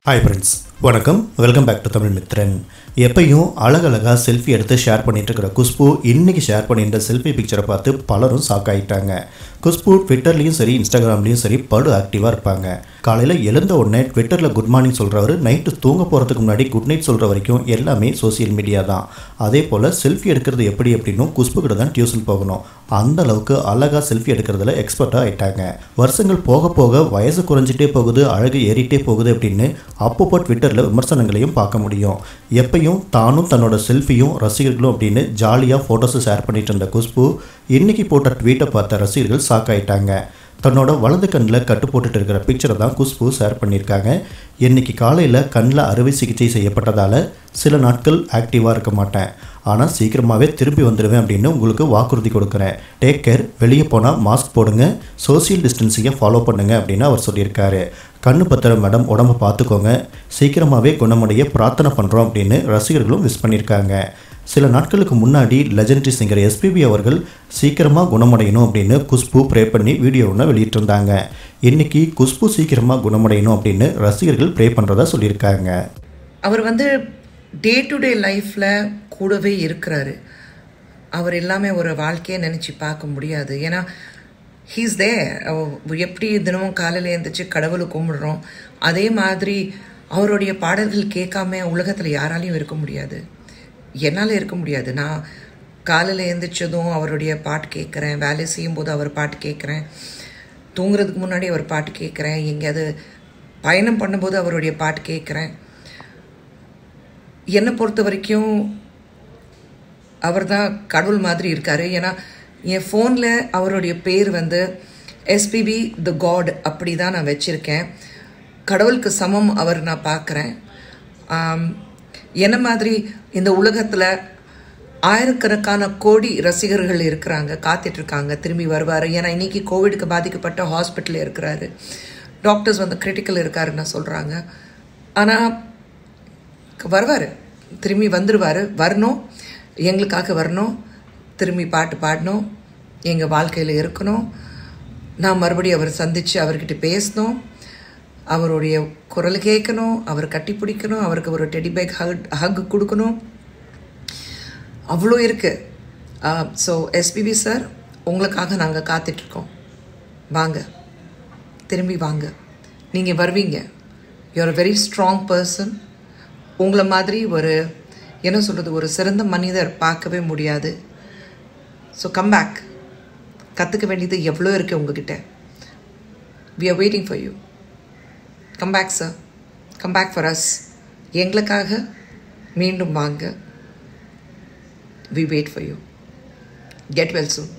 hi friends வணக்கம் welcome back to Tamil Mithran எப்பயும் அழகழகாக செல்ஃபி எடுத்து ஷேர் பண்ணிட்டு இருக்கிற குஷ்பு இன்னைக்கு ஷேர் பண்ணியிருந்த செல்ஃபி பிக்சரை பார்த்து பலரும் ஷாக் ஆகிட்டாங்க குஷ்பு ட்விட்டர்லேயும் சரி இன்ஸ்டாகிராம்லேயும் சரி படு ஆக்டிவாக இருப்பாங்க காலையில் எழுந்த உடனே ட்விட்டரில் குட் மார்னிங் சொல்கிறவர் நைட்டு தூங்க போகிறதுக்கு முன்னாடி குட் நைட் சொல்கிற வரைக்கும் எல்லாமே சோஷியல் மீடியா தான் அதே போல் செல்ஃபி எடுக்கிறது எப்படி அப்படின்னும் குஷ்பு கிட்ட தான் டியூஷன் போகணும் அந்த அளவுக்கு அழகாக செல்ஃபி எடுக்கிறதுல எக்ஸ்பர்ட்டாக ஆயிட்டாங்க வருஷங்கள் போக போக வயசு குறைஞ்சிட்டே போகுது அழகு ஏறிட்டே போகுது அப்படின்னு அப்பப்போ ட்விட்டரில் விமர்சனங்களையும் பார்க்க முடியும் எப்பயும் தானும் தன்னோட செல்ஃபியும் ரசிகர்களும் அப்படின்னு ஜாலியாக ஃபோட்டோஸை ஷேர் பண்ணிட்டு இருந்த குஷ்பு இன்னைக்கு போட்ட ட்வீட்டை பார்த்த ரசிகர்கள் ஷாக் ஆயிட்டாங்க தன்னோட வலது கண்ணில் கட்டு போட்டுட்டு இருக்கிற பிக்சரை தான் குஷ்பு ஷேர் பண்ணியிருக்காங்க இன்னைக்கு காலையில் கண்ணில் அறுவை சிகிச்சை செய்யப்பட்டதால் சில நாட்கள் ஆக்டிவாக இருக்க மாட்டேன் ஆனால் சீக்கிரமாகவே திரும்பி வந்துடுவேன் அப்படின்னு உங்களுக்கு வாக்குறுதி கொடுக்குறேன் டேக் கேர் வெளியே போனால் மாஸ்க் போடுங்க சோஷியல் டிஸ்டன்சிங்கை ஃபாலோ பண்ணுங்க அப்படின்னு அவர் சொல்லியிருக்காரு கண்ணு பத்திரம் மேடம் உடம்ப பார்த்துக்கோங்க சீக்கிரமாகவே குணமடைய பிரார்த்தனை பண்ணுறோம் அப்படின்னு ரசிகர்களும் விஷ் பண்ணியிருக்காங்க சில நாட்களுக்கு முன்னாடி லெஜெண்டரி சிங்கர் எஸ்பிபி அவர்கள் சீக்கிரமாக குணமடையணும் அப்படின்னு குஷ்பு ப்ரே பண்ணி வீடியோ ஒன்று வெளியிட்டிருந்தாங்க இன்னைக்கு குஷ்பு சீக்கிரமாக குணமடையணும் அப்படின்னு ரசிகர்கள் ப்ரே பண்ணுறதா சொல்லியிருக்காங்க அவர் வந்து டே டு டே லைஃப்பில் கூடவே இருக்கிறாரு அவர் எல்லாமே ஒரு வாழ்க்கையை நினச்சி பார்க்க முடியாது ஏன்னா ஹீஸ் தே எப்படி தினமும் காலையில் எழுந்திரிச்சு கடவுளை கும்பிடுறோம் அதே மாதிரி அவருடைய பாடல்கள் கேட்காம உலகத்தில் யாராலையும் இருக்க முடியாது என்னால் இருக்க முடியாது நான் காலையில் எழுந்திரிச்சதும் அவருடைய பாட்டு கேட்குறேன் வேலை செய்யும்போது அவர் பாட்டு கேட்குறேன் தூங்குறதுக்கு முன்னாடி அவர் பாட்டு கேட்குறேன் எங்கேயாவது பயணம் பண்ணும்போது அவருடைய பாட்டு கேட்குறேன் என்னை பொறுத்த வரைக்கும் அவர் தான் கடவுள் மாதிரி இருக்காரு ஏன்னா என் ஃபோனில் அவருடைய பேர் வந்து எஸ்பிபி த காட் அப்படி தான் நான் வச்சுருக்கேன் கடவுளுக்கு சமம் அவர் நான் பார்க்குறேன் என்ன மாதிரி இந்த உலகத்தில் ஆயிரக்கணக்கான கோடி ரசிகர்கள் இருக்கிறாங்க காத்துட்ருக்காங்க திரும்பி வருவார் ஏன்னா இன்றைக்கி கோவிடுக்கு பாதிக்கப்பட்ட ஹாஸ்பிட்டலில் இருக்கிறாரு டாக்டர்ஸ் வந்து கிரிட்டிக்கல் இருக்காருன்னு சொல்கிறாங்க ஆனால் வருவார் திரும்பி வந்துடுவார் வரணும் எங்களுக்காக வரணும் திரும்பி பாட்டு பாடணும் எங்கள் வாழ்க்கையில் இருக்கணும் நான் மறுபடியும் அவர் சந்தித்து அவர்கிட்ட பேசணும் அவருடைய குரல் கேட்கணும் அவர் கட்டி பிடிக்கணும் அவருக்கு ஒரு டெடி பேக் ஹக் ஹக் கொடுக்கணும் அவ்வளோ இருக்குது ஸோ எஸ்பிபி சார் உங்களுக்காக நாங்கள் காத்துட்ருக்கோம் வாங்க திரும்பி வாங்க நீங்கள் வருவீங்க யூஆர் வெரி ஸ்ட்ராங் பர்சன் உங்களை மாதிரி ஒரு என்ன சொல்கிறது ஒரு சிறந்த மனிதர் பார்க்கவே முடியாது ஸோ கம் பேக் கற்றுக்க வேண்டியது எவ்வளோ இருக்குது உங்ககிட்ட we are waiting for you come back sir come back for us எங்களுக்காக மீண்டும் வாங்க we wait for you get well soon